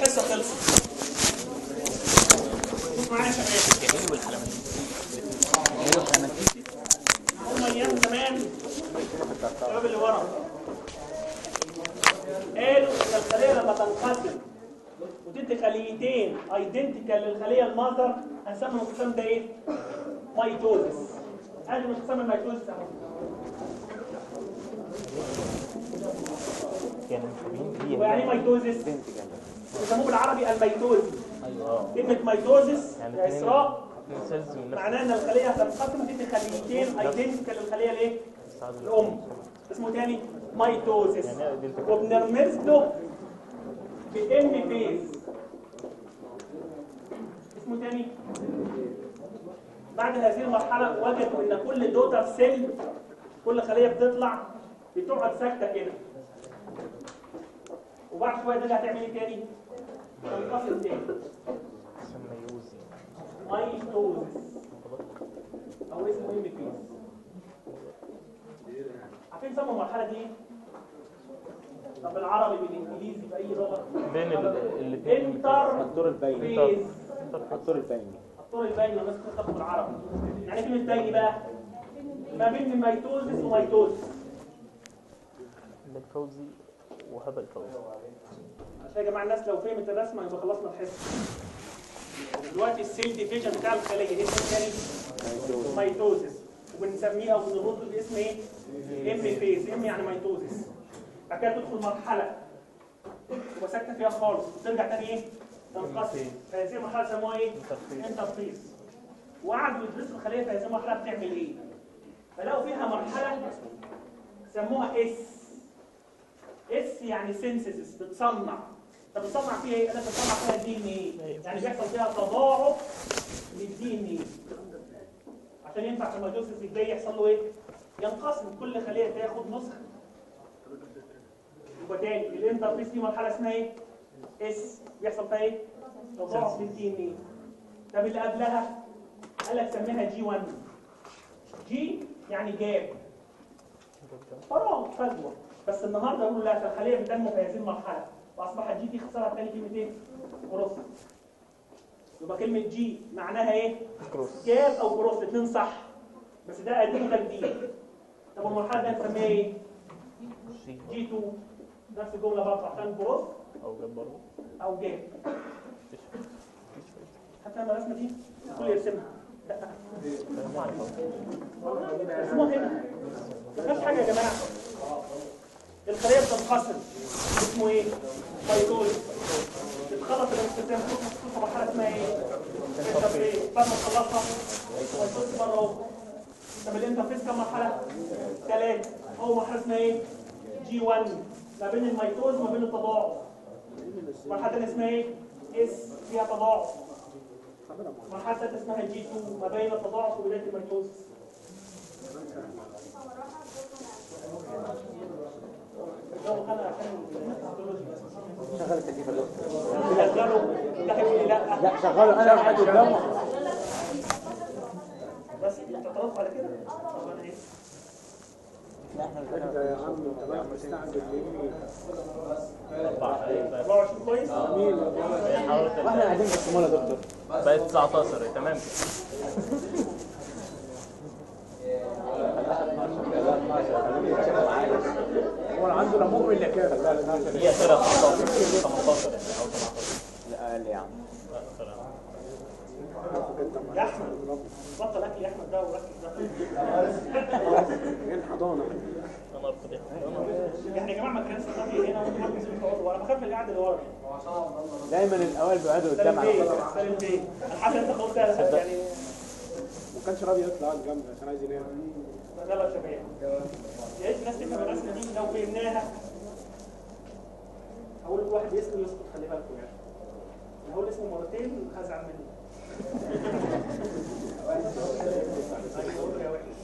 الحصه خلصت شوف معايا يا شباب الجميل والحلواني هم ايام زمان الشباب اللي ورا قالوا ان الخليه لما تنقسم وتدي خليتين ايدنتيكال للخليه الماذر هنسمي الانقسام ده ايه؟ ميتوزس ادي انقسام الميتوزس اهو كانوا مشابهين فيها ويعني ايه ميتوزس؟ بيسموه بالعربي الميتوز ايوه كلمه ميتوزس يعني يا اسراء اتنين سيلز من نفس معناه ان الخليه هتنقسم وتدي خليتين ايدنتيكال للخليه الايه؟ السعادة الام اسمه تاني ميتوزس يعني identical. وبنرمز له بام بيز اسمه تاني بعد هذه المرحله وجدوا ان كل دوتر سيل كل خليه بتطلع بتقعد ساكته كده وبعد شويه ترجع تعمل ايه تاني؟ تنفصل تاني سميوزي ميتوزس او اسمه ام بيز عارفين سموا المرحله دي ايه؟ طب بالعربي بالانجليزي باي لغه بين ال- الاثنين انتر الدور البيني فيز الدور البيني الطور البيني لو الناس بتاخد بالعربي يعني كلمه بيني بقى ما بين الميتوزس وميتوزس الفوزي وهبة الفوزي عشان يا جماعه الناس لو فهمت الرسمه يبقى خلصنا الحصه دلوقتي السيل ديفيجن بتاع الخليه ايه اسمه تاني ميتوزس وبنسميها وبنربط باسم ايه ام فيز ام يعني ميتوزس بعد كده تدخل مرحله تبقى ساكته فيها خالص وترجع تاني ايه تنقسم فهذه المرحله سموها ايه انترفيس انترفيس وقعدوا يدرسوا الخليه في هذه المرحله بتعمل ايه فلقوا فيها مرحله سموها اس اس يعني سينسيس بتصنع طب بتصنع فيها ايه؟ انا بتصنع فيها الدي ان ايه يعني بيحصل فيها تضاعف للدي ان ايه عشان ينفع في الميتوسيس ازاي يحصل له ايه؟ ينقسم كل خليه تاخد نسخه يبقى تاني الانترفيس دي مرحله اسمها ايه؟ اس بيحصل فيها ايه؟ تضاعف للدي ان ايه طب اللي قبلها قال لك سميها جي 1 جي يعني جاب فراغ فجوه بس النهارده يقولوا لا ده الخليه بتنمو في هذه المرحله واصبحت جي دي خساره تاني كلمتين كروس يبقى كلمه جي معناها ايه؟ كروس جاب او كروس الاثنين صح بس ده قديم وده جديد طب المرحله دي هنسميها ايه؟ شي جي 2 نفس الجمله برضه عشان كروس او جاب برضه او جاب مفيش مفيش فايدة. حتى لما الرسمه دي الكل يرسمها لا كلام عن الفوزي. اسمها هنا ما فيهاش حاجه يا جماعه الخليه بتنقسم اسمه ايه؟ ميتوز تتخلص الانقسام تدخل مرحله اسمها ايه؟ انترفيس بعد ما تخلصها ميتوز مره اخرى طب الانترفيس كم مرحله؟ ثلاثه اول مرحله اسمها ايه؟ جي 1 ما بين الميتوز وما بين التضاعف مرحله ثانيه اسمها ايه؟ اس فيها تضاعف مرحله ثالثه اسمها جي 2 ما بين التضاعف وبدايه الميتوز الجو خلق عشان الهيستولوجي شغال التكييف يا دكتور شغله ده هيقول لي لا لا شغاله انا قاعد قدامه بس انت اعترضت على كده طب انا ايه يا عم انت بقى مستعجل ليه؟ أربعة. أيوة، بقت- 24 كويس هي حاولت ال- واحنا قاعدين في الشمال يا دكتور بقت 19 تمام كده هو عنده لا مؤمن لا كافر هي اخرها 18 18 يعني او 17 لا قال لي يا عم لا، آخرها. يا احمد بطل اكل يا احمد ده وركز ده ايه الحضانه؟ انا ارفض يعني. يعني يا جماعه ما كانش فاضي هنا وانتوا مركزين تقعدوا ورا بخاف من القعده اللي ورا دايما الاوائل بيقعدوا سالم قدام على بيه فكره سالم بيه انا حاسس انت خلاص يعني ما كانش راضي يطلع الجنب عشان عايز ينام يلا يا شباب يا ريت الناس تفهم الرسمه دي لو فهمناها اقول لك واحد اسمه يسقط خلي بالكم يعني أنا هقول اسمه مرتين هزعل منه هيقول يا وحش.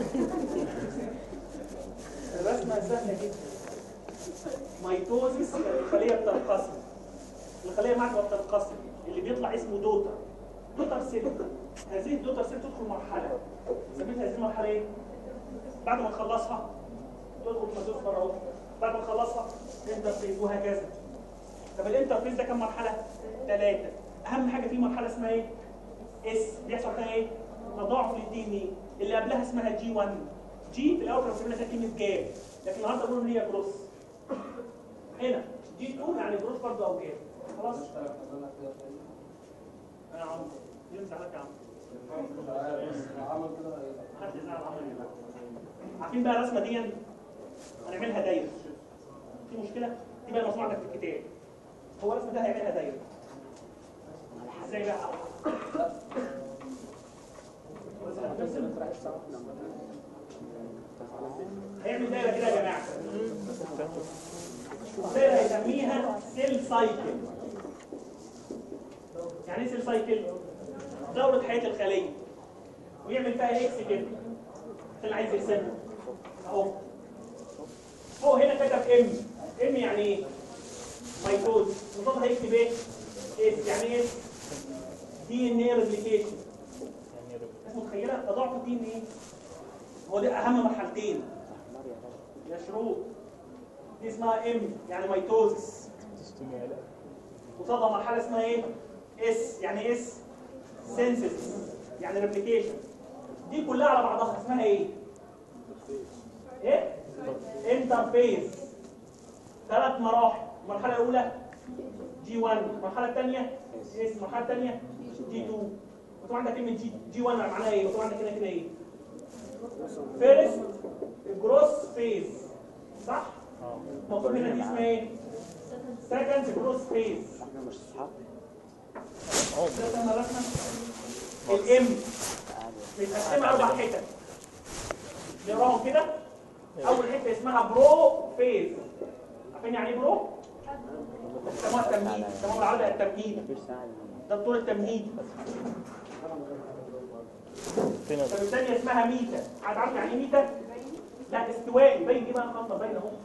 الرسمه سهله جدا ميتوزيس الخليه بتنقسم الخليه معك بتنقسم اللي بيطلع اسمه دوتر دوتر سيل هذه الدوتر سيل تدخل مرحله سميتها هذه المرحله ايه؟ بعد ما تخلصها تدخل مدوس مره اخرى بعد ما تخلصها انت وهكذا طب طب الانترفيس ده كام مرحله ثلاثه اهم حاجه فيه مرحله اسمها ايه اس بيحصل فيها ايه تضاعف للدي ان ايه اللي قبلها اسمها جي 1 جي في الاول كانوا بيسموها كلمه جاب لكن النهارده بيقولوا ان هي جروس هنا جي 2 يعني جروس برضه او جاب خلاص يا عم ينزع لك يا عم حد يزعل عمرو عارفين بقى الرسمه دي هنعملها دايره في مشكله دي بقى مصنوعه عندك في الكتاب هو الرسمه ده هيعملها دايره ازاي بقى هيعمل دايره كده يا جماعه الدايره هيسميها سيل سايكل يعني ايه سيل سايكل دوره حياه الخليه ويعمل فيها اكس كده اللي عايز يرسمها اهو هو هنا كتب ام ام يعني ايه ميتوز وطبعا هيكتب ايه اس يعني ايه دي ان ايه ريبليكيشن يعني رب- انت متخيله تضاعف الدي ان ايه هو ده اهم مرحلتين يا شروط دي اسمها ام يعني ميتوزس وطبعا مرحله اسمها ايه اس يعني اس سينسيس يعني ريبليكيشن دي كلها على بعضها اسمها ايه ايه انترفيس ثلاث مراحل المرحله الاولى جي 1 المرحله الثانيه اس المرحله الثانيه جي 2 وطبعا عندك كلمه جي جي 1 معناها ايه وطبعا عندك هنا كده ايه فيرست جروس فيز صح اه مكتوب هنا دي اسمها ايه سكند جروس فيز احنا مش اصحاب ده اسمها رسمه الام متقسمه اربع حتت نقراهم كده اول حته اسمها برو فيز عارفين يعني ايه برو؟ بيسموها التمهيد بيسموها بالعربي التمهيد مفيش ساعة ده الطول التمهيدي فين ال- طب الثانيه اسمها ميتا عارف عارف يعني ايه ميتا؟ لا استوائي باين دي بقى خطه باينه اهو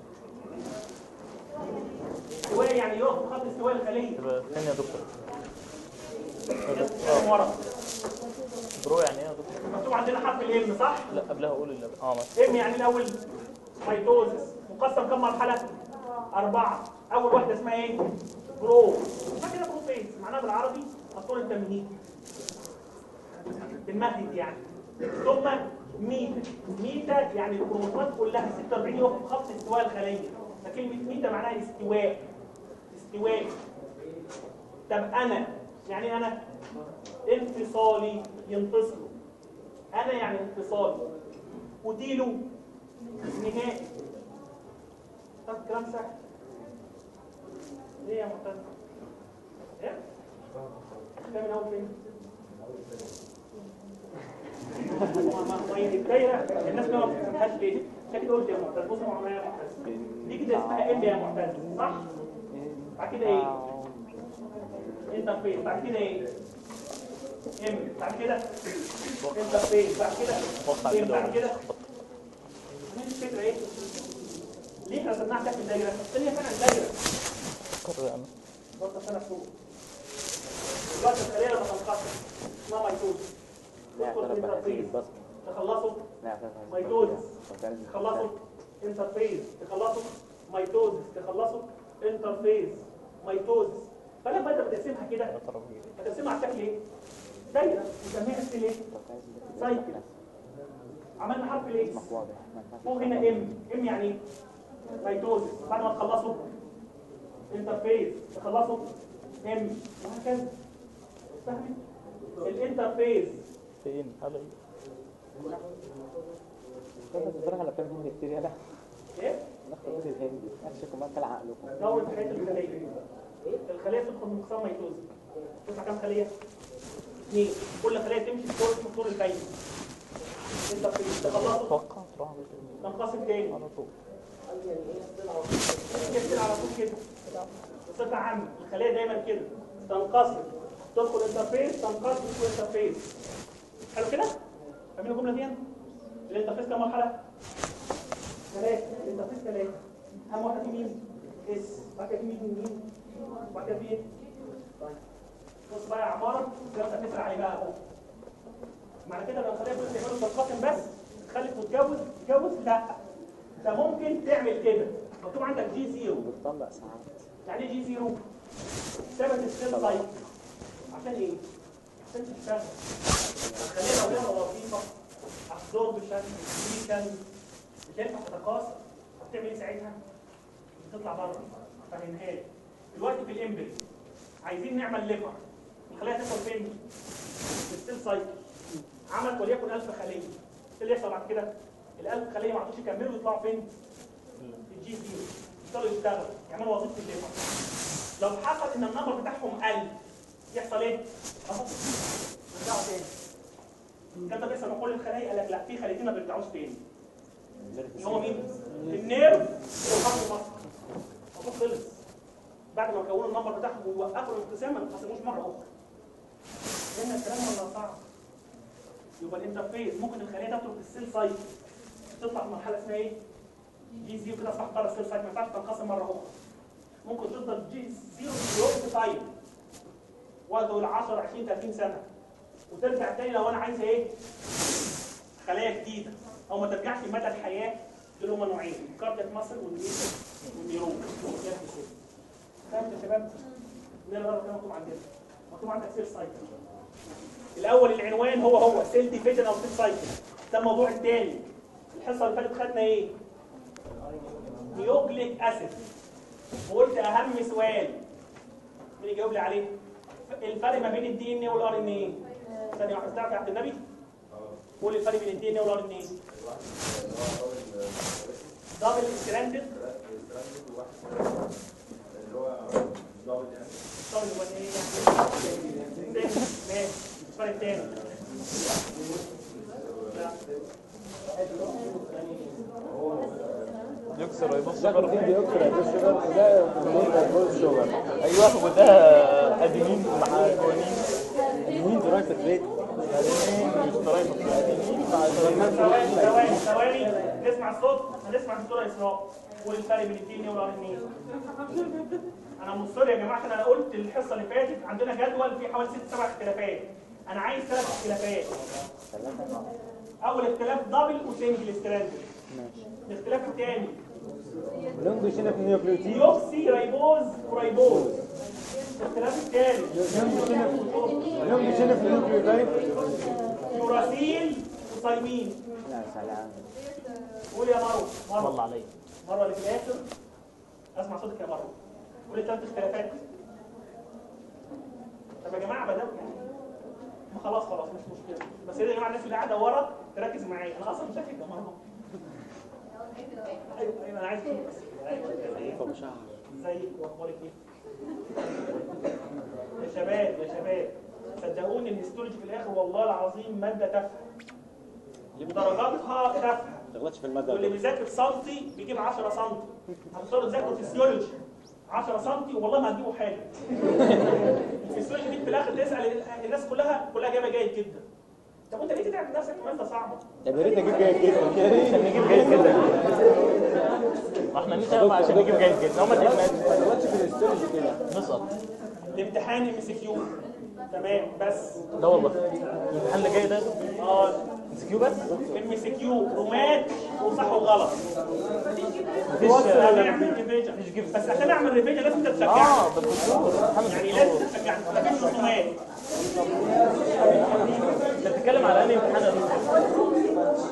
استوائي يعني يقف في خط استواء الخليه تبقى فين يا دكتور كده من ورا برو يعني ايه يا دكتور مكتوب عندنا حرف الام صح؟ لا قبلها قول اللي اه ماشي ام يعني الاول ميتوزس مقسم كم مرحله اربعه اول واحده اسمها ايه برو اسمها كده برو فيز معناها بالعربي الطول التمهيدي بنمهد يعني ثم ميتا ميتا يعني الكروموسومات كلها 46 يقف في خط استواء الخليه فكلمه ميتا معناها استواء استواء طب انا يعني انا انفصالي ينفصلوا انا يعني انفصالي وديله نهائي طب كلام سهل ليه يا معتز؟ ايه؟ ده من اول فين؟ ما- ما- ما هي الدايره الناس ما بتفهمهاش ليه؟ عشان كده قلت يا معتز بصوا معايا يا معتز دي كده اسمها ام يا معتز صح؟ بعد كده ايه؟ انترفيس بعد كده ايه؟ ام بعد كده انترفيس بعد كده وقع ام كده بعد كده مين الفكره ايه؟ ليه احنا رسمناها تحت الدايره؟ عشان هي فعلا دايره قرر يعني بص سنه فوق دلوقتي الخليه لما تنقسم اسمها ميتوز لا تدخل في اعترف بهذه الانترفيس البصمة تخلصوا لا اعترف بهذه ميتوزس. البصمة. تخلصوا انترفيس تخلصوا ميتوزس تخلصوا انترفيس ميتوزس فلما انت بتقسمها كده اعترف بيه هتقسمها على شكل ايه؟ دايره نسميها ستيل ايه؟ سايكل. عملنا حرف الاكس اسمك واضح ما ينفعش فوق هنا ام ام يعني ايه؟ ميتوزس بعد ما تخلصوا انترفيس تخلصوا ام وهكذا فاهمين؟ الانترفيس فين هذا كيف تتفرج على افلام هندي كتير يلا ايه؟ ناخد الهندي اشكوا ما طلع عقلكم دورة حياة الخلية الخلية تدخل من قسم ميتوز تطلع كام خلية؟ اثنين كل خلية تمشي في دور اسمه دور البين انت في تخلصوا اتوقع تروح تنقسم تاني على طول كده على طول كده بصفة عامة الخلية دايما كده تنقسم تدخل انترفيس تنقسم تدخل انترفيس حلو كده؟ فاهمين الجملة دي؟ الانترفيس كام مرحلة؟ ثلاثة الانترفيس ثلاثة أهم واحدة في مين؟ اس بعد كده في مين مين؟ بعد كده في ايه؟ طيب بص بقى يا عمارة ده انت هتسرع عليه بقى اهو معنى كده لو الخلية كل تعمله تنقسم بس تخلف وتجوز تجوز لا ده ممكن تعمل كده مكتوب عندك جي زيرو بتطلق ساعات يعني ايه جي زيرو ثبت السيل سايكل عشان ايه؟ عشان تشتغل خلينا لها وظيفه ابزوربشن ديليشن مش هينفع تتكاثر هتعمل ايه ساعتها؟ تطلع بره فاهمها لي دلوقتي في الامبل عايزين نعمل ليفر نخليها تدخل فين؟ في السيل سايكل عملت وليكن 1000 خليه ايه اللي يحصل بعد كده؟ ال 1000 خليه ما عرفوش يكملوا يطلعوا فين؟ في الجي زيرو يفضلوا يشتغلوا يعملوا وظيفه الليفر لو حصل ان النمبر بتاعهم قل يحصل ايه؟ اهو يرجعوا تاني الكلام ده بيحصل مع كل الخلايا قال لك لا في خليتين ما بيرجعوش تاني اللي هو مين؟ النيرف والخط المصري الموضوع خلص بعد ما كونوا النمبر بتاعهم ويوقفوا الانقسام ما ينقسموش مره اخرى لان الكلام ولا صعب يبقى الانترفيس ممكن الخليه تترك السيل سايكل تطلع في مرحله اسمها ايه؟ جي زيرو كده اصبحت بره السيل سايكل ما ينفعش تنقسم مره اخرى ممكن تفضل جي زيرو في وقت تايم وقت ال 10 20 30 سنه وترجع تاني لو انا عايز ايه؟ خلايا جديده او ما ترجعش مدى الحياه اللي هما نوعين الكاردياك ماسل والنيرون والنيرون فهمت يا شباب؟ نقرا بقى كده مكتوب عندنا مكتوب عندك سيل سايكل الاول العنوان هو هو سيل ديفيجن او سيل سايكل ده الموضوع الثاني الحصه اللي فاتت خدنا ايه؟ نيوكليك اسيد وقلت اهم سؤال مين يجاوب لي عليه؟ الفرق ما بين الدي ان ايه والار ان ايه؟ ثانيه واحده تعرف يا عبد النبي؟ قول الفرق بين الدي ان ايه والار ان ايه؟ دبل ستراندد دبل هو ايه يعني؟ ماشي الفرق الثاني لا يكسر يبص ده دي اكتر هيبص شوجر وده هيبص شوجر ايوه وده ادمين مع كوانين مين درايف ريت ادمين مش طريقه ادمين مع ثواني ثواني ثواني نسمع الصوت هنسمع الدكتور اسراء والفرق بين الدي ان والار ان ايه انا مصر يا جماعه عشان انا قلت الحصه اللي فاتت عندنا جدول فيه حوالي ست سبع اختلافات انا عايز ثلاث اختلافات اول اختلاف دبل وسنجل ستراند ماشي الاختلاف الثاني لونج شنف نيوكليوتيد يوكسي رايبوز ورايبوز الاختلاف الثالث لونج شنف نيوكليوتيد يوراسيل وصايمين لا سلام قول يا مروه مروه والله عليا مره اللي في الاخر اسمع صوتك يا مروه قول لي ثلاث اختلافات طب يا جماعه بدأ يعني ما خلاص خلاص مش مشكله بس يا جماعه الناس اللي قاعده ورا تركز معايا انا اصلا مش شايفك يا مروه ايوه ايوه انا عايز أشوفك بس ايوه ازيك واخبارك ايه يا شباب يا شباب صدقوني الهيستولوجي في الاخر والله العظيم ماده تافهه درجاتها تافهه ما تغلطش في المادة واللي بيذاكر سنتي بيجيب 10 سنتي هتضطروا تذاكروا فيسيولوجي 10 سنتي والله ما هتجيبوا حاجه الفيسيولوجي دي في الاخر تسال الناس كلها كلها جايبه جيد جدا طب انت ليه تتعب نفسك ماده صعبه طب يا ريت اجيب جيد جدا يا ريت نجيب جيد جدا ما احنا نتعب عشان نجيب جيد جدا هما ما الاتنين تغلطش في الهيستولوجي كده نسقط الامتحان ام سي كيو تمام بس لا والله الامتحان اللي جاي ده اه ام كيو بس ام سي كيو رومات وصح وغلط مفيش هنعمل ريفيجن بس عشان اعمل ريفيجن لازم تشجعني اه بالدكتور امتحان يعني الدكتور لازم تشجعني مفيش رسومات انت بتتكلم على انهي امتحان يا دكتور؟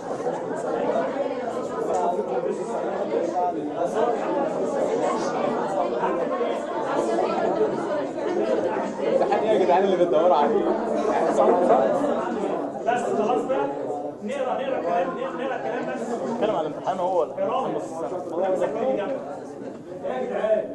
امتحان ايه يا جدعان اللي بتدوروا عليه بس خلاص بقى نقرا نقرا كلام نقرا كلام بس بتتكلم على الامتحان هو ولا حرام نص السنه والله مسكت اللي جنبك يا جدعان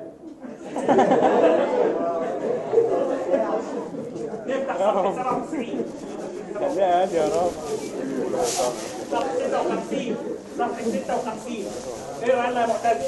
نفتح صفحه 97 خليها هادي يا رب صفحه 56 صفحه 56 اقرا يلا يا معتز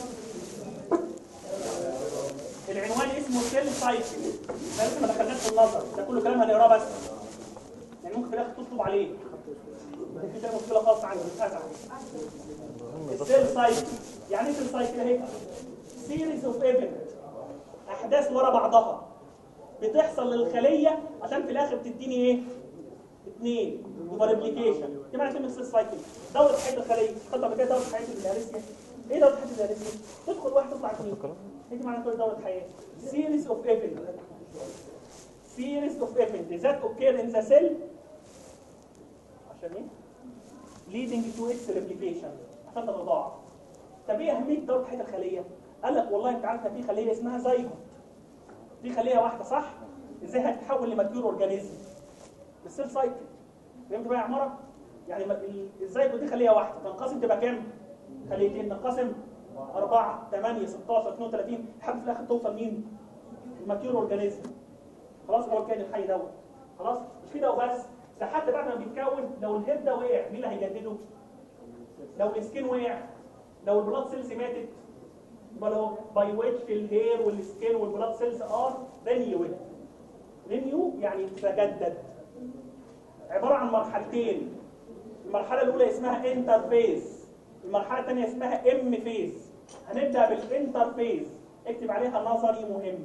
العنوان اسمه سيل سايكل ده لسه ما دخلناش في النظر ده كله كلام هنقراه بس يعني ممكن في الاخر تطلب عليه في كده مشكله خاصه عندي مش ازعل السيل سايكل يعني ايه سيل سايكل اهي سيريز اوف ايفنت احداث ورا بعضها بتحصل للخليه عشان في الاخر تديني ايه اثنين يبقى ريبليكيشن دي معنى كلمه سيل سايكل دوره حياه الخليه خدت قبل كده دوره حياه الهرسيا ايه دوره حياه الهرسيا تدخل واحد تطلع اثنين هيجي معانا كل دورة حياة series of events series of events that occur in the cell عشان ايه؟ leading to its replication عشان تتضاعف طب ايه اهميه دوره حياه الخليه؟ قال لك والله انت عارف إن في خليه اسمها زيجوت دي خليه واحده صح؟ ازاي هتتحول لماتيور اورجانيزم؟ بالسيل سايكل فهمت بقى يا عماره؟ يعني ما- ال- الزيجوت دي خليه واحده تنقسم تبقى كام؟ خليتين تنقسم 4 8 16 32 لحد في الاخر توصل مين؟ الماتيور اورجانيزم خلاص هو الكائن الحي دوت خلاص مش كده وبس ده حتى بعد ما بيتكون لو الهيد ده وقع مين اللي هيجدده؟ لو السكين وقع لو البلاد سيلز ماتت يبقى لو باي ويتش الهير والسكين والبلاد سيلز ار رينيويد رينيو يعني تتجدد عباره عن مرحلتين المرحله الاولى اسمها انترفيز المرحله الثانيه اسمها ام فيز هنبدا بالانترفيز اكتب عليها نظري مهم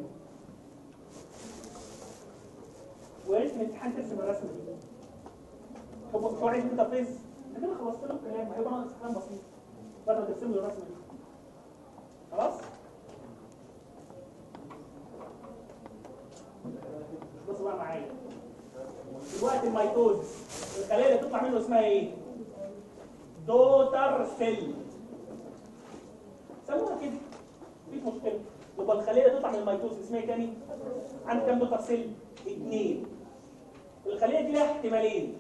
ويا ريت في الامتحان ترسم الرسمه دي طب شو عايز انترفيز انا كده خلصت له الكلام هيبقى ناقص كلام بسيط بدل ما ترسم له الرسمه دي خلاص بصوا بقى معايا دلوقتي الميتوز الخلايا اللي تطلع منه اسمها ايه دوتر سيل سموها كده مفيش مشكله يبقى الخليه اللي تطلع من الميتوز اسمها ايه تاني عندي كام دوتر سيل اثنين الخليه دي لها احتمالين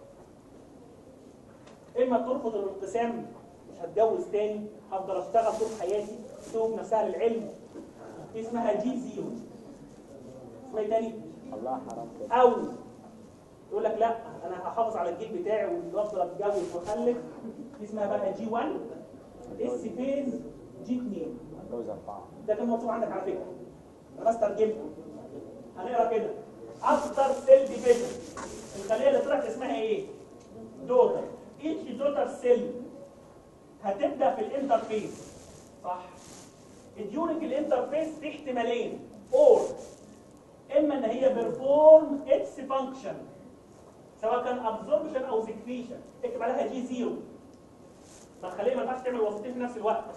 اما ترفض الانقسام مش هتجوز تاني هفضل اشتغل طول حياتي توب نفسها للعلم دي اسمها جي زيرو اسمها ايه تاني الله حرام كده او يقول لك لا انا هحافظ على الجيل بتاعي وافضل اتجوز واخلف دي اسمها بقى جي 1 اس فيز جي 2 جوز أربعة ده كان مكتوب عندك على فكره انا بس ترجمته هنقرا كده افتر سيل ديفيجن الخليه اللي طلعت اسمها ايه؟ دوتر ايتش دوتر سيل هتبدا في الانترفيس صح ديورنج الانترفيس في احتمالين اور اما ان هي بيرفورم اتس فانكشن سواء كان ابزوربشن او سكريشن اكتب عليها جي زيرو فالخليه ما ينفعش تعمل وظيفتين في نفس الوقت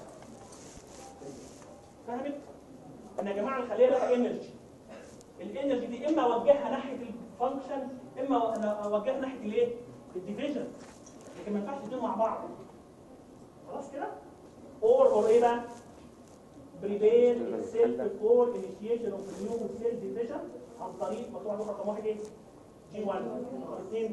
فهمت؟ ان يا جماعه الخليه لها انرجي الانرجي دي اما اوجهها ناحيه الفانكشن اما أنا اوجهها ناحيه الايه؟ الديفيجن لكن ما ينفعش الاثنين مع بعض خلاص كده؟ اور اور ايه بقى؟ بريبير السيل فور انيشيشن اوف نيو سيل ديفيجن عن طريق مطلوع رقم واحد ايه؟ جي 1 اثنين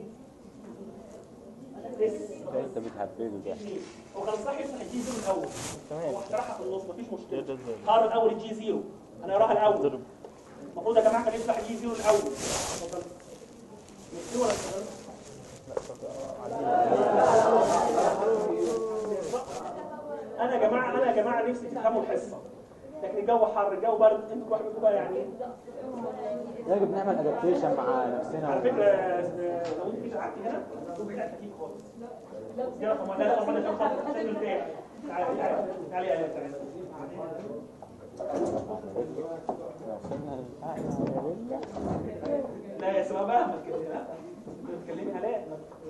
اس ده انت بتهبله ده هو كان صح يفتح الجي زيرو الاول تمام. هو اخترعها في النص مفيش ده مشكله ده ازاي؟ قرر الاول الجي زيرو انا اقراها الاول ضرب المفروض يا جماعه كان يفتح الجي زيرو الاول اتفضل. مش ولا اتفضل؟ انا يا جماعه انا يا جماعه نفسي تفهموا الحصه لكن الجو حر الجو برد انتوا كل واحد منكم بقى يعني إيه؟ يجب نعمل ادابتيشن مع على نفسنا فكره آه، لو انت جيت قعدت هنا هتكون بعيد عن التكييف خالص دي رقم واحد لا رقم واحد عشان خاطر عشان البيع تعالى تعالى تعالى يا تعالى لا يا سما بقى ما تكلمي لا بتكلمي هلاء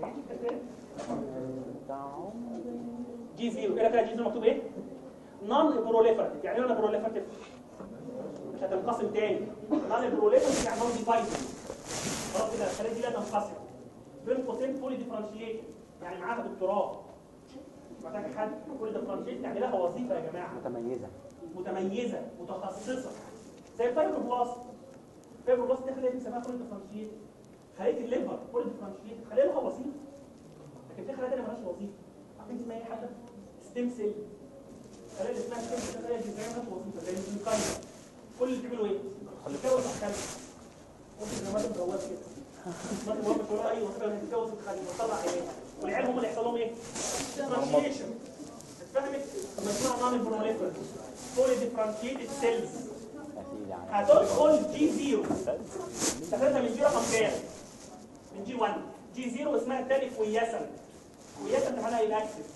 جي زيرو ايه كده جي زيرو مكتوب ايه؟ نون بروليفرتيف يعني ايه نون بروليفرتيف؟ مش هتنقسم تاني نون بروليفرتيف يعني نون ديفايسد خلاص كده الخليه دي لا تنقسم بين قوسين فولي ديفرنشيت يعني معاها دكتوراه محتاج حد فولي ديفرنشيت يعني لها وظيفه يا جماعه متميزة متميزه متخصصه زي الفايبروبلاست الفايبروبلاست دي خليه بنسميها فولي ديفرنشيت خليه الليفر فولي ديفرنشيت خليه لها وظيفه لكن في خلايا تانيه مالهاش وظيفه عارفين اسمها ايه حاجه؟ ستيم سيل خلايا اللي اسمها ستيم سيل خلايا جذعيه مالهاش وظيفه زي الميوكايل كل اللي بتعمله ايه؟ تتجوز الخليه ممكن زي ما انت بتجوز كده ما المهم تقول اي وظيفه انك تتجوز الخليه وتطلع عيال والعيال هم اللي يحصل لهم ايه؟ ديفرنشيشن اتفهمت؟ لما اسمها نون بروليفر فولي ديفرنشيتد سيلز يا سيدي يعني هتدخل جي زيرو استفدنا من جي رقم كام؟ من جي 1 جي زيرو اسمها الثاني كويسا كويسا انت معناها الاكسس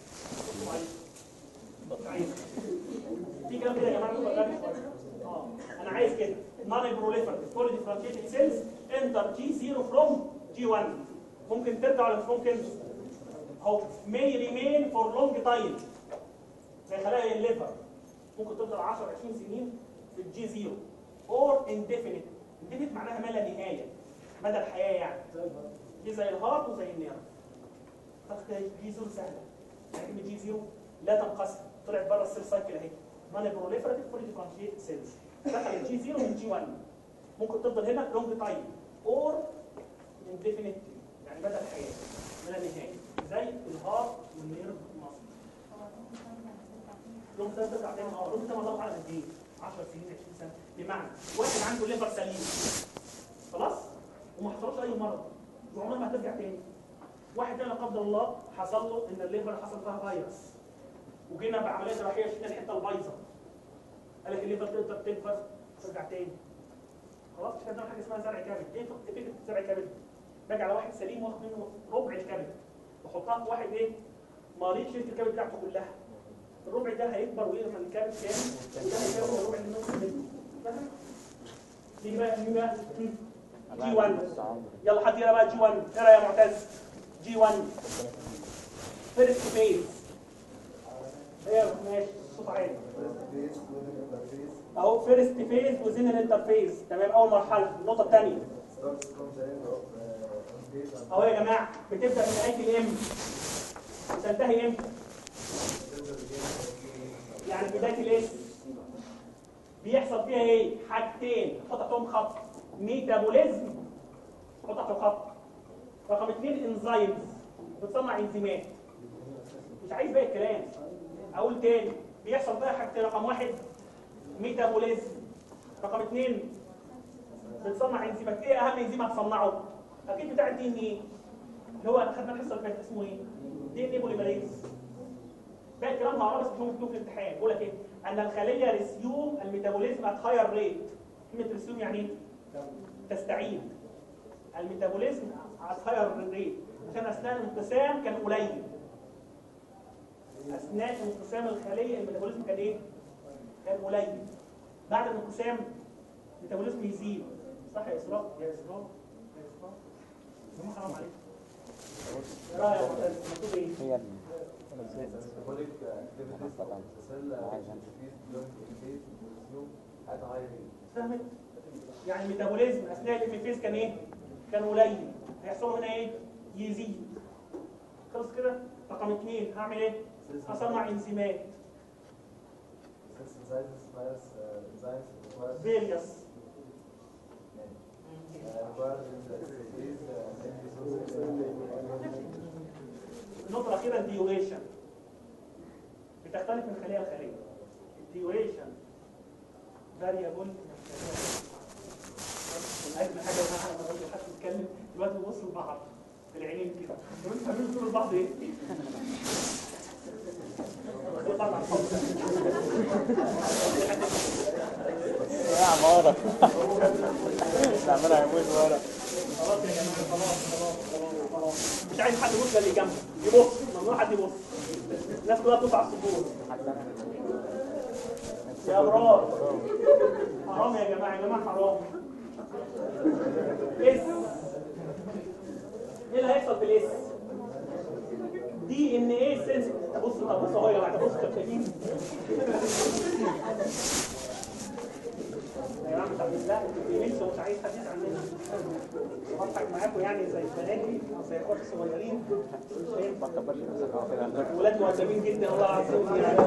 في كلام كده يا جماعه تبقى غبي شوية. اه انا عايز كده نون بروليفرتيف فولي ديفرنشيتد سيلز انتر جي زيرو فروم جي 1 ممكن ترجع ولا مش ممكن؟ اهو may remain for long time زي خلايا الليفر ممكن تفضل 10 20 سنين في الجي زيرو اور انديفينيت انديفينيت معناها ما لا نهايه مدى الحياه يعني دي زي الهارت وزي النيرف تاخد جي زيرو سهله يعني كلمه جي زيرو لا تنقسم طلعت بره السيل سايكل اهي نون بروليفراتيف فولي ديفرنشيت سيلز دخل الجي زيرو من جي 1 ممكن تفضل هنا لونج تايم اور انديفينيت يعني مدى الحياه ما لا نهايه زي الهارت والنيرف مصر لونج تايم ترجع تاني اه لونج تايم الله على قد ايه 10 سنين 20 سنه بمعنى واحد عنده ليفر سليم خلاص وما حصلوش اي مرض وعمرها ما هترجع تاني واحد تاني لا قدر الله حصل له ان الليفر حصل فيها فيروس وجينا بعمليه جراحيه شلنا الحته البايظه قال لك الليفر تقدر تكبر ترجع تاني خلاص مش هنعمل حاجه اسمها زرع كبد ايه فكره زرع كبد باجي على واحد سليم واخد منه ربع الكبد واحطها في واحد ايه مريض شلت الكبد بتاعته كلها الربع ده هيكبر ويرمى الكبد كامل وده هيكون الربع اللي نص منه فاهم؟ دي بقى دي بقى جي 1 يلا حد يقرا بقى جي 1 اقرا يا معتز جي 1 فيرست فيز ايه ماشي صوت عالي اهو فيرست فيز وزين الانترفيز تمام اول مرحله النقطه الثانيه اهو يا جماعه بتبدا من نهايه الام وتنتهي امتى يعني بدايه الاس بيحصل فيها ايه حاجتين حط تحتهم خط ميتابوليزم حط تحت الخط رقم اثنين انزيمز بتصنع انزيمات مش عايز باقي الكلام اقول تاني بيحصل بقى حاجتين رقم واحد ميتابوليزم رقم اثنين بتصنع انزيمات ايه اهم انزيم هتصنعه اكيد بتاع الدي ان ايه اللي هو خدنا الحصه اللي فاتت اسمه ايه دي ان ايه بوليمريز باقي الكلام هقراه بس مش ممكن في الامتحان بقول لك ايه ان الخليه ريسيوم الميتابوليزم ات هاير ريت كلمه ريسيوم يعني ايه تستعيد الميتابوليزم ات هاير ريت عشان اثناء الانقسام كان قليل اثناء انقسام الخليه الميتابوليزم كان ايه كان قليل بعد الانقسام الميتابوليزم يزيد صح يا اسراء يا اسراء يا اسراء هم حرام عليك ايه رايك يا معتز مكتوب ايه هي metabolic activities of the cell uh, increase during increase consume at high rate. فهمت يعني الميتابوليزم اثناء الاميفيز كان ايه كان قليل هيحصل له هنا ايه يزيد خلص كده رقم اثنين هعمل ايه هصنع انزيمات Synthesizes virus uh, enzymes requires فيريوس uh, requires in the increase uh, in النقطة الأخيرة الديوريشن بتختلف من خلية لخلية الديوريشن فاريبل أجمل حاجة إن أنا لما بقول حد يتكلم دلوقتي بيبصوا لبعض في العينين كده طب أنتوا فاهمين بتقولوا لبعض إيه؟ واخدين بعض على الحب. يا عمارة نعملها يموت ورا خلاص يا جماعة خلاص خلاص خلاص خلاص مش عايز حد يبص اللي جنبه يبص ممنوع حد يبص الناس كلها بتقطع الصدور يا أبرار حرام يا جماعة يا جماعة حرام اس ايه اللي هيحصل في الاس دي ان ايه سنس بص طب بص اهو يا جماعه بص انتوا شايفين يا جماعه مش عايز لا انتوا مش عايز حد يزعل مني بضحك معاكم يعني زي بناتي او زي اخواتي الصغيرين ما تكبرش نفسك اه كده ولاد مؤدبين جدا والله العظيم يعني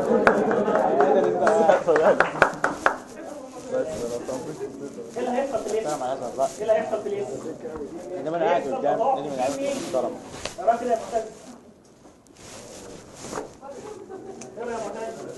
ايه اللي هيحصل في الاس؟ انا معايا لا ايه اللي هيحصل في الاس؟ انما انا قاعد قدام لازم العيال محترمه يا راجل يا معتز يلا يا معتز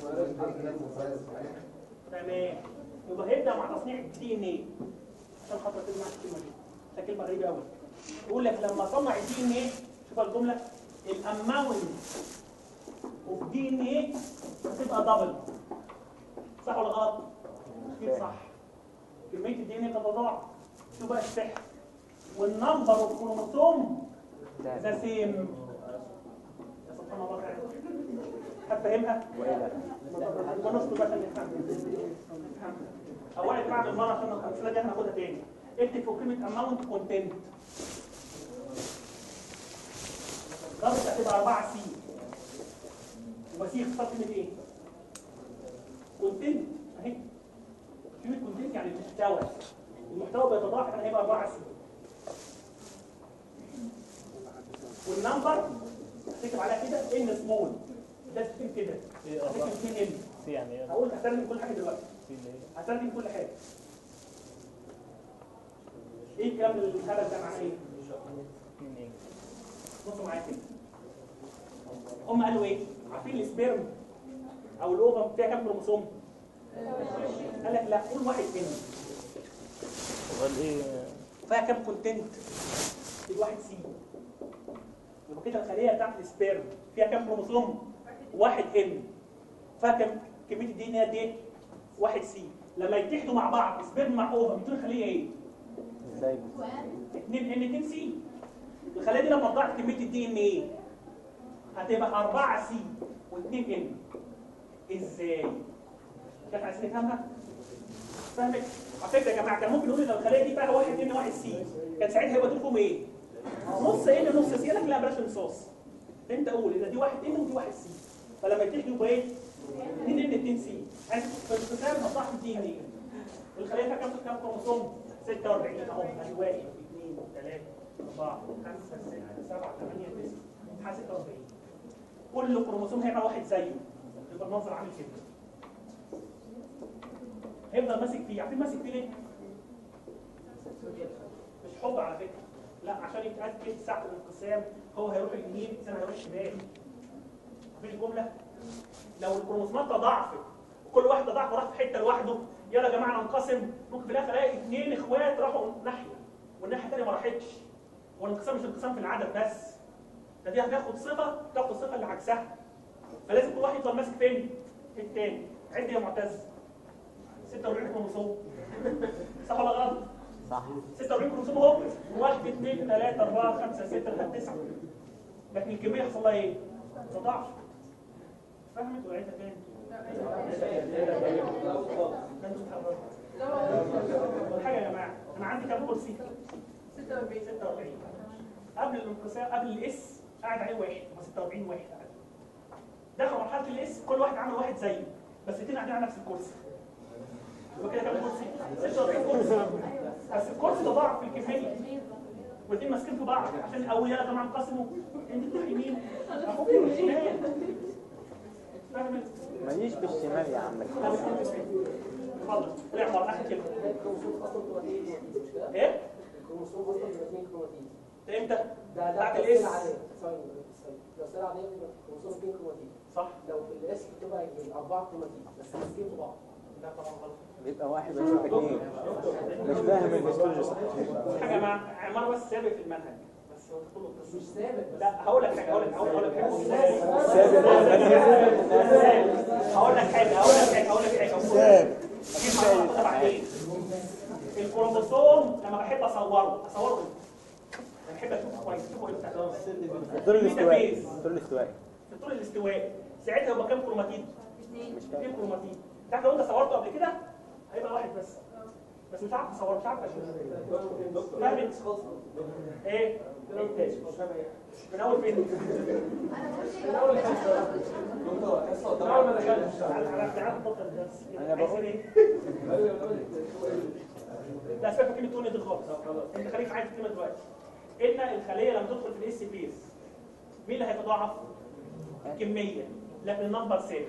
تمام يبقى هيبدا مع تصنيع الدي ان ايه عشان خاطر تسمع الكلمه دي ده كلمه غريبه قوي يقول لك لما اصنع الدي ان ايه شوف الجمله الاماونت اوف دي ان ايه هتبقى دبل صح ولا غلط؟ اكيد صح كميه الدي ان ايه تتضاعف شوف بقى السحر والنمبر اوف كروموسوم ذا سيم يا سبحان الله تعالى هتفهمها؟ ونص بقى اللي نفهمها اولا بعد المره عشان الامثله دي هناخدها تاني اكتب فوق كلمه اماونت كونتنت ضربة هتبقى 4 سي وسي اختصار كلمه ايه؟ كونتنت اهي كلمه كونتنت يعني المحتوى المحتوى بيتضاعف يعني هيبقى 4 سي والنمبر اكتب عليها كده ان سمول ده تكتب كده تكتب 2 ان سي يعني ايه هقول هستخدم كل حاجه دلوقتي سي اللي هي هستخدم كل حاجه ايه الكلام الهبل ده معناه ايه؟ اتنين ايه بصوا معايا كده هم قالوا ايه؟ عارفين السبيرم او الاوفم فيها كام كروموسوم؟ قال لك لا قول واحد ان وقال ايه فيها كام كونتنت؟ الواحد سي يبقى كده الخليه بتاعت السبيرم فيها كام كروموسوم؟ واحد ان فيها كام كميه الدي ان ايه قد ايه؟ واحد سي لما يتحدوا مع بعض سبيرم مع اوفم يدوا الخليه ايه؟ ازاي 2 ان 2 سي الخلايا دي لما تضاعف كميه الدي ان ايه هتبقى 4 سي و2 ان ازاي كيف عايزين نفهمها فاهمك على فكره يا جماعه كان ممكن نقول ان الخلايا دي فيها 1 ان 1 سي كان ساعتها هيبقى لكم ايه نص ان نص سي لك لا بلاش انصاص انت قول ان دي 1 ان ودي 1 سي فلما يتحدوا يبقى ايه 2 ان 2 سي يعني في الانقسام هتضاعف الدي ان ايه الخليه فيها كام كام كروموسوم 46 اهو ادي 1 2 3 4 5 6 7 8 9 46 كل كروموسوم هيبقى واحد زيه يبقى المنظر عامل كده هيفضل ماسك فيه عارفين ماسك فيه ليه؟ مش حب على فكره لا عشان يتاكد ساعه الانقسام هو هيروح يمين الثاني هيروح شمال عارفين الجمله؟ لو الكروموسومات تضاعفت وكل واحد تضاعف وراح في حته لوحده يلا يا جماعه ننقسم ممكن في الاخر الاقي اثنين اخوات راحوا ناحيه والناحيه الثانيه ما راحتش والانقسام مش انقسام في العدد بس ده دي هتاخد صفه تاخد الصفه اللي عكسها فلازم كل واحد يفضل ماسك فين؟ في الثاني عد يا معتز 46 كروموسوم صح ولا غلط؟ صح 46 كروموسوم اهو 1 2 3 4 5 6 لغايه 9 لكن الكميه يحصل لها ايه؟ تضاعف فهمت ولا عيدها تاني؟ ده انتوا بتحرروا. أول حاجه يا جماعه انا عندي كام كرسي؟ 46 46 قبل الانقسام قبل الاس قاعد عليه واحد يبقى 46 واحد قاعد دخل مرحله الاس كل واحد عامل واحد زيه بس الاثنين قاعدين على نفس الكرسي يبقى كده كام كرسي؟ 46 كرسي بس الكرسي تضاعف في الكميه والاثنين ماسكين في بعض عشان الاول يلا طبعا انقسموا انت تروح يمين اخوك يروح شمال فاهم ماليش بالشمال يا عم اتفضل طلع مرة اخر كلمه ايه؟ الكروموسوم اصلا بيبقى اثنين كروماتين ده امتى؟ ده ده بعد لو الاس سيل عاديه ثواني ثواني. لو سيل عاديه بيبقى الكروموسوم اثنين كروماتين صح؟ لو في الاس بتبقى يبقى اربعه كروماتين بس ماسكين في بعض لا طبعا غلط بيبقى واحد بس اثنين مش فاهم الهيستولوجي صح حاجه مع عمار بس ثابت في المنهج بس هو كله مش قصه ثابت بس لا هقول لك حاجه هقول لك هقول لك حاجه ازاي ثابت هقول لك حاجه هقول لك حاجه هقول لك حاجه ثابت في مرحله بعدين الكروموسوم لما بحب اصوره اصوره لما بحب اشوفه كويس اشوفه امتى الطول الاستوائي الطول الاستوائي في طول الاستواء ساعتها يبقى كام كروماتين؟ مش اثنين فاهم كروماتين تعرف لو انت صورته قبل كده هيبقى واحد بس بس مش عارف تصوره مش عارف اشوفه فاهم ايه؟ من اول فين؟ من اول من اول ما دخلت تعال تعال تعال نبطل الدرس أنا بقول- عايزين ايه؟ لا سيبك من كلمه توني دي خالص انت خليك عايز الكلمه دلوقتي ان الخليه لما تدخل في الاس بيس مين اللي هيتضاعف؟ الكميه لكن النمبر ثابت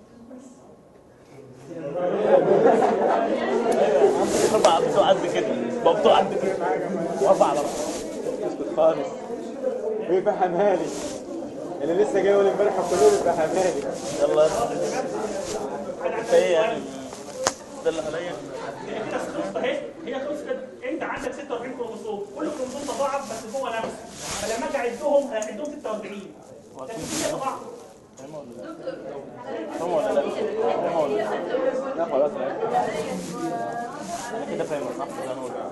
اربع بتوع قد كده بقى بتوع قد كده واربع على بعض اسكت خالص بيفهمها لي اللي لسه جاي اول امبارح كله بيفهمها لي يلا انا انت ايه يعني ده اللي عليا هي كده خلصت اهي هي خلصت كده انت عندك 46 كروموسوم كل كروموسوم تضاعف بس هو نفسه فلما اجي اعدهم هعدهم 46 لكن في تضاعف فاهمة ولا لا؟ فاهمة ولا لا؟ فاهمة ولا لا؟ لا خلاص يعني. انا كده فاهمة صح ولا انا ولا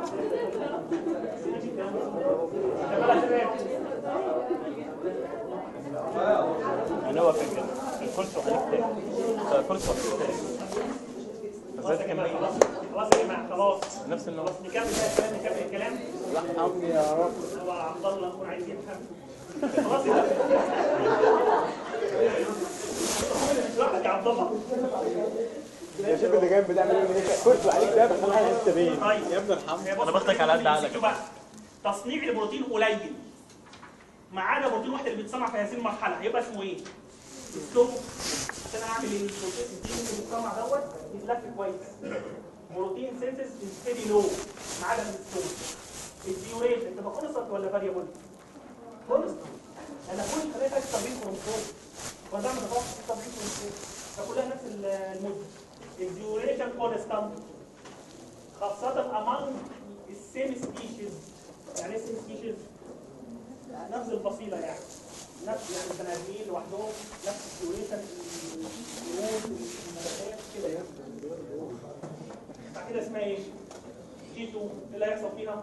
يعني هو كان كده الكرسي وخليك تاني الكرسي وخليك تاني خلاص يا جماعه خلاص خلاص يا جماعه خلاص نفس النوع خلاص نكمل بقى الكلام نكمل الكلام ارحمني يا رب هو عبد الله يكون عايز يفهم خلاص يا جماعه مش لوحدك يا عبد الله يا شوف اللي جنب ده عمال يقول ايه كرسي عليك ده بس انا لسه بيه طيب يا ابن الحمد هي بص- أنا باخدك على قد عقلك. شوف بقى تصنيع البروتين قليل ما عدا بروتين واحد اللي بيتصنع في هذه المرحله هيبقى اسمه ايه؟ السلو عشان اعمل البروتين اللي بيتصنع دوت يتلف كويس بروتين سينثيس ستيدي لو ما عدا السلو الديوريشن تبقى كونستنت ولا فاريبل؟ كونستنت انا كل خليه فيها 70 كروموسوم وده ما تبقاش 70 كروموسوم فكلها نفس المده الديوريشن كونستنت خاصة among السيم سبيشيز يعني ايه سيم سبيشيز؟ نفس الفصيلة يعني نفس يعني البني ادمين لوحدهم نفس الديوريشن الورود النباتات كده يعني بعد كده اسمها ايه؟ جي 2 ايه اللي هيحصل فيها؟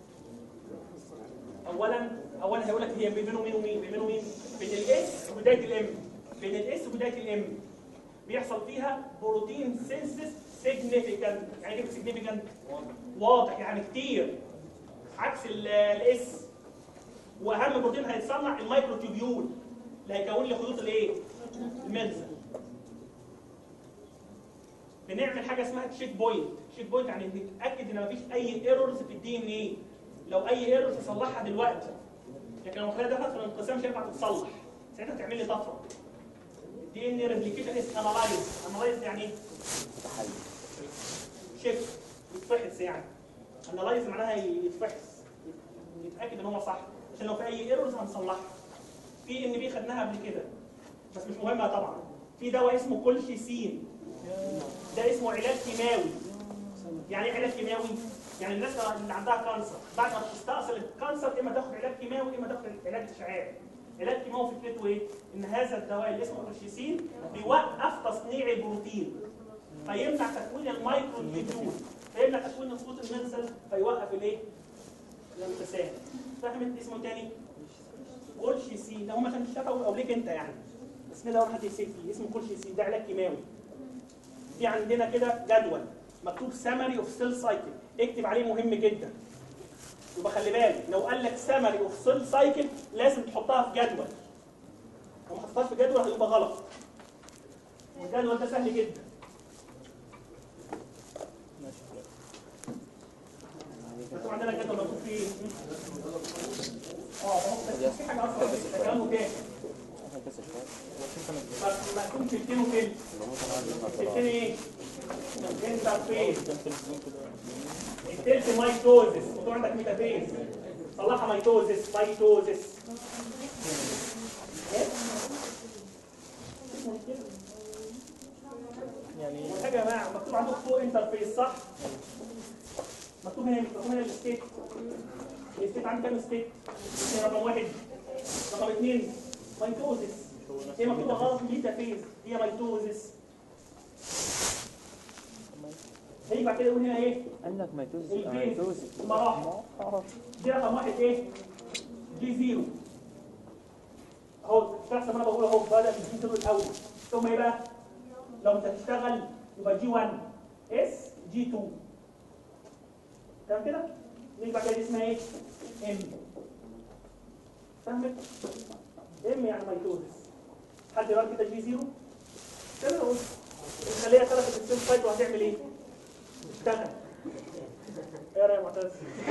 اولا اولا هيقول لك هي بينه ومين ومين بينه ومين؟ بين الاس وبدايه الام بين الاس وبدايه الام بيحصل فيها بروتين سينسس سيجنيفيكانت يعني ايه سيجنيفيكانت واضح يعني كتير عكس الاس واهم بروتين هيتصنع المايكروتوبيول اللي هيكون لي خيوط الايه المنزل بنعمل حاجه اسمها تشيك بوينت تشيك بوينت يعني نتاكد ان مفيش اي ايرورز في الدي ان ايه لو اي ايرورز اصلحها دلوقتي لكن لو خليها دخلت في الانقسام مش هينفع تتصلح ساعتها تعمل لي طفره الدي ان ريبليكيشن از انالايز انالايز يعني ايه شيك يتفحص يعني انالايز معناها يتفحص يتاكد ان هو صح عشان لو في اي ايرورز هنصلحها في ان بي خدناها قبل كده بس مش مهمه طبعا في دواء اسمه كولشيسين ده اسمه علاج كيماوي يعني ايه علاج كيماوي يعني الناس اللي عندها كانسر بعد ما تستأصل الكانسر اما تاخد علاج كيماوي اما تاخد علاج اشعاعي علاج كيماوي فكرته ايه ان هذا الدواء اللي اسمه كولشيسين بيوقف تصنيع البروتين فيمنع تكوين المايكروتيبيول فيمنع تكوين الخطوط المنسل فيوقف الايه الانقسام فهمت اسمه تاني كولشيسين ده هم عشان شافوا او ليك انت يعني بسم الله الرحمن الرحيم فيه اسمه كولشيسين ده علاج كيماوي في عندنا كده جدول مكتوب سمري اوف سيل سايكل اكتب عليه مهم جدا يبقى خلي بالك لو قال لك سمري اوف سيل سايكل لازم تحطها في جدول لو ما حطيتهاش في جدول هيبقى غلط والجدول ده سهل جدا مكتوب عندنا جدول مكتوب فيه ايه؟ اه ما هو في حاجه اصلا ده كلام متاح مقسوم تلتين وتلت تلتين ايه؟ انترفيز التلت مايتوزس وتقول عندك ميتافيز صلحها مايتوزس مايتوزس إيه؟ يعني والحاجه يا جماعه مكتوب عندكم فوق انترفيس صح؟ مكتوب هنا مكتوب هنا الستيت الستيت عندي كام ستيت؟ ستيت رقم واحد رقم اثنين مايتوزس هي مكتوبه غلط ميتافيز هي مايتوزس هيجي بعد كده يقول هنا ايه؟ قال لك ميتوز الفيز المراحل دي رقم واحد ايه؟ جي زيرو اهو تحسب انا بقول اهو بدا بالجي زيرو الاول ثم ايه بقى؟ لو انت هتشتغل يبقى جي 1 اس جي 2 تمام كده؟ نيجي بعد كده دي اسمها ايه؟ ام فهمت؟ ام يعني ميتوزس حد يقول كده جي زيرو؟ تمام اهو الخليه ثلاثة السيل سايت وهتعمل ايه؟ تشتغل ايه رايك يا معتز؟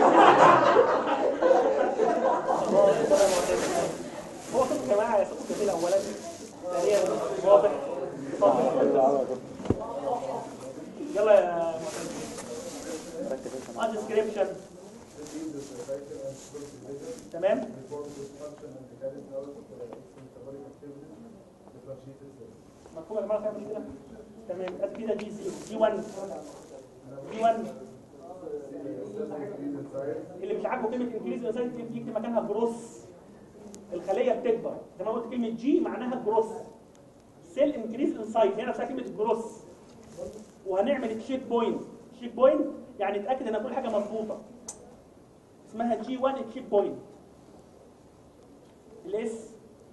هو صوت يا جماعه يا صوت جميل اولا ثانيا واضح اتفضل. يلا يا معتز ديسكريبشن تمام مفهوم يا جماعه فاهم كده تمام قد كده دي زيرو دي 1 دي 1 اللي مش عاجبه كلمه انكريز ازاي يكتب مكانها جروس الخليه بتكبر زي ما قلت كلمه جي معناها جروس سيل انكريز انسايد هي نفسها كلمه جروس وهنعمل تشيك بوينت تشيك بوينت يعني نتاكد ان كل حاجه مظبوطه اسمها جي 1 تشيك بوينت الاس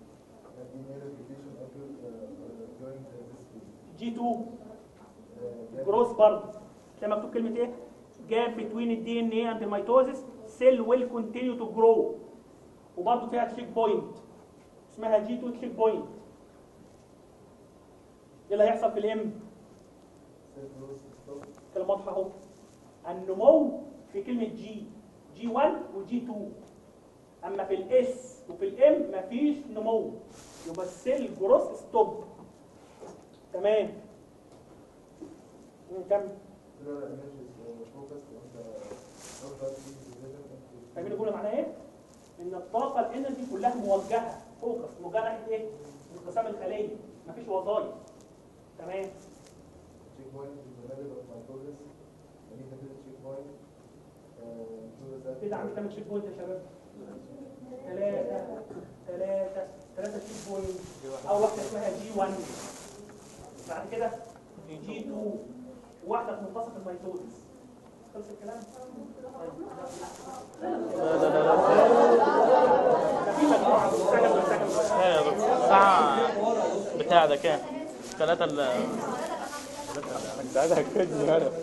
جي 2 جروس برضه زي ما مكتوب كلمه ايه جاب بتوين الدي ان اي اند الميتوزس سيل ويل كونتينيو تو جرو وبرضه فيها تشيك بوينت اسمها جي 2 تشيك بوينت ايه اللي هيحصل في الام كلام واضحه اهو النمو في كلمه جي جي 1 وجي 2 اما في الاس وفي الام مفيش نمو يبقى السيل جروس ستوب تمام نكمل فاهمين الجمله معناها ايه؟ ان الطاقه الانرجي كلها موجهه فوكس موجهه ناحيه ايه؟ انقسام الخليه مفيش وظائف تمام كده عندي كام تشيك بوينت يا شباب؟ ثلاثة ثلاثة ثلاثة تشيك بوينت أول واحدة اسمها جي 1 بعد كده جي 2 واحدة في منتصف الميتوزس خلص الكلام؟ ده في مجموعة مستعجل مستعجل ايه يا دكتور الساعة بتاع ده كام؟ ثلاثة ال انت عايز هكدني انا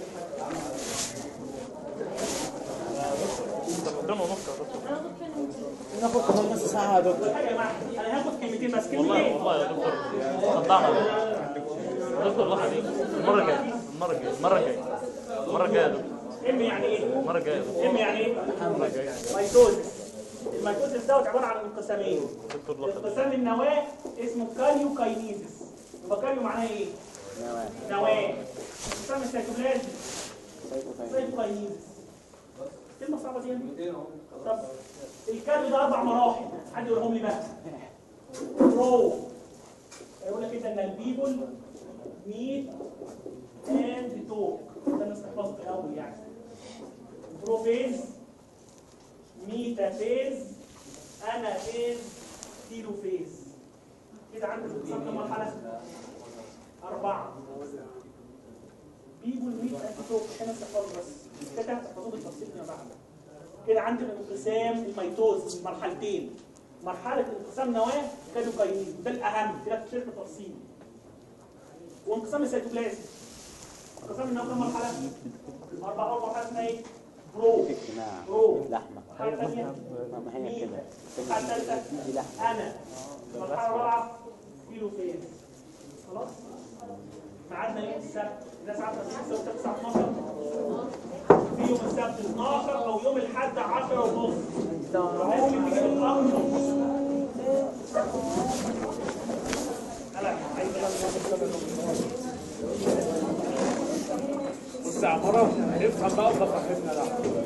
دقيقتين ونص يا دكتور ناخد كمان نص ساعه يا دكتور حاجة يا جماعة أنا هاخد كلمتين بس والله كلمتين والله يا دكتور صدعنا يا دكتور الله عليك المرة الجاية المرة الجاية المرة الجاية المرة الجاية يا دكتور ام يعني ايه؟ المرة الجاية يا دكتور ام يعني ايه؟ المرة الجاية ميتوزس الميتوزس دوت عبارة عن انقسامين دكتور الله يخليك. انقسام النواة اسمه كاريوكاينيزس يبقى كاريو معناه ايه؟ نواة انقسام السيتوبلازم سيتوكاينيزس كلمة صعبة دي يعني؟ طب الكاريو ده أربع مراحل حد يقولهم لي بقى برو يقول لك كده إن البيبل ميت اند توك ده نستحفظه في الأول يعني بروفيز ميتافيز انافيز تيلوفيز كده عندك اتصال كم مرحله اربعه بيجوا الميت انتيتوب هنا تحفظوا بس كده هتحفظوه بالتفصيل فيما بعد كده عندك انقسام الميتوز مرحلتين مرحله انقسام نواه كادوكاينيز ده الاهم كده في شرح تفصيل وانقسام السيتوبلازم انقسام النواه كم مرحله اربعه اول مرحله اسمها ايه برو اجتماع برو لحمة مرحله ثانيه ما هي كده مرحله ثالثه انا المرحله الرابعه كيلو فين خلاص ميعادنا يوم السبت ده ساعه 9 الساعه 12 في يوم السبت 12 او يوم الاحد 10 ونص ممكن تجيب الامر لا عايز بص يا عمرة نفهم بقى وفهمنا ده